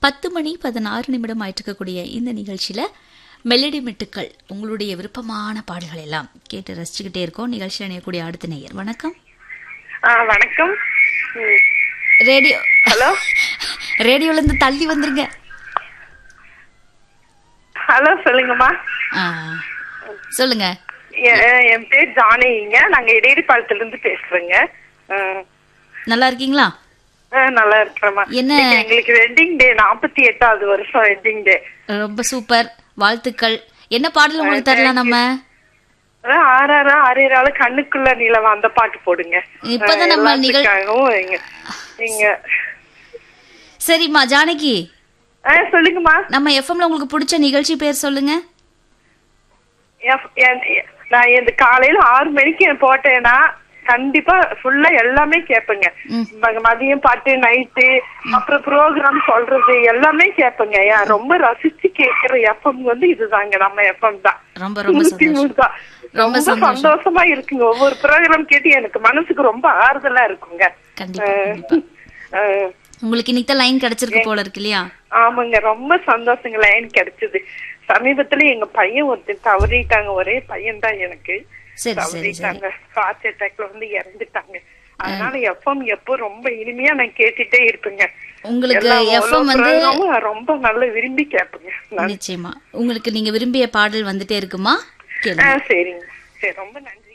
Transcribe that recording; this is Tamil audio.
பத்து மணி பதினாறு நிமிடம் ஆயிட்டிருக்கக்கூடிய இந்த நிகழ்ச்சியில மெலடி மெட்டுக்கள் உங்களுடைய விருப்பமான பாடல்கள் எல்லாம் கேட்டு ரசிச்சுக்கிட்டே இருக்கோம் நிகழ்ச்சியில் இணையக்கூடிய அடுத்த நேயர் வணக்கம் ஆ வணக்கம் ம். ரேடியோ ஹலோ ரேடியோல இருந்து தள்ளி வந்துருங்க ஹலோ சொல்லுங்கம்மா ஆ, சொல்லுங்க எ- என் பேர் ஜானகிங்க நாங்க இடையடிப்பாளத்துல இருந்து பேசுறேங்க ம். நல்லா இருக்கீங்களா ஆ, நல்லா இருக்கிறேம்மா என்ன? இன்னைக்கு எங்களுக்கு வெட்டிங் டே நாற்பத்தி எட்டாவது வருஷம் வெட்டிங் டே ரொம்ப சூப்பர் வாழ்த்துக்கள் என்ன பாடல் உங்களுக்கு தரலாம் நம்ம ஆறாறு ஆறேழு கண்ணுக்குள்ள நிலவா அந்த பாட்டு போடுங்க இப்பதான் நம்ம நிகழ்- எல்லாத்துக்காகவும் எங்க எங்க சரிம்மா ஜானகி ஆ சொல்லுங்கம்மா நம்ம எஃப்எம்ல உங்களுக்கு பிடிச்ச நிகழ்ச்சி பேர் சொல்லுங்க எப்- என்- நான் இந்த காலையில ஆறு மணிக்கு போட்டேன்னா கண்டிப்பா ஃபுல்லா எல்லாமே கேட்பேங்க ம். ம- மதியம் பாட்டு நைட்டு அப்புறம் ப்ரோக்ராம் சொல்றது எல்லாமே கேட்பேங்க ஏன் ரொம்ப ரசிச்சு கேட்கிற எஃப்எம் வந்து இதுதாங்க நம்ம எஃப்எம் தான் ரொம்ப ரொம்ப நூத்தி சந்தோஷம் மூணு தான். ரொம்ப ரொம்ப சந்தோஷம். சந்தோஷமா இருக்குங்க ஒவ்வொரு ப்ரோக்ராம் கேட்டு எனக்கு மனசுக்கு ரொம்ப ஆறுதலா இருக்குங்க கண்டிப்பா கண்டிப்பா அஹ், உங்களுக்கு இன்னைக்கு தான் லைன் கிடைச்சிருக்கு போல இருக்கு இல்லையா ஆமாங்க ரொம்ப சந்தோஷங்க லைன் கிடைச்சது சமீபத்துல எங்க பையன் ஒருத்தர் தவறிட்டாங்க ஒரே பையன் தான் எனக்கு சரி சரி சரி தவறிட்டாங்க ஹார்ட் அட்டாக்ல வந்து இறந்துட்டாங்க அதனால எஃப்எம் எப்போ ரொம்ப இனிமையா நான் கேட்டுட்டே இருப்பேங்க உங்களுக்கு எல்லா எஃப்எம் வந்து program-ம் ரொம்ப நல்லா விரும்பி கேட்பேங்க நான். நிச்சயமா உங்களுக்கு நீங்க விரும்பிய பாடல் வந்துட்டே இருக்குமா கேளுங்க ஆ, சரிங்க சரி ரொம்ப நன்றி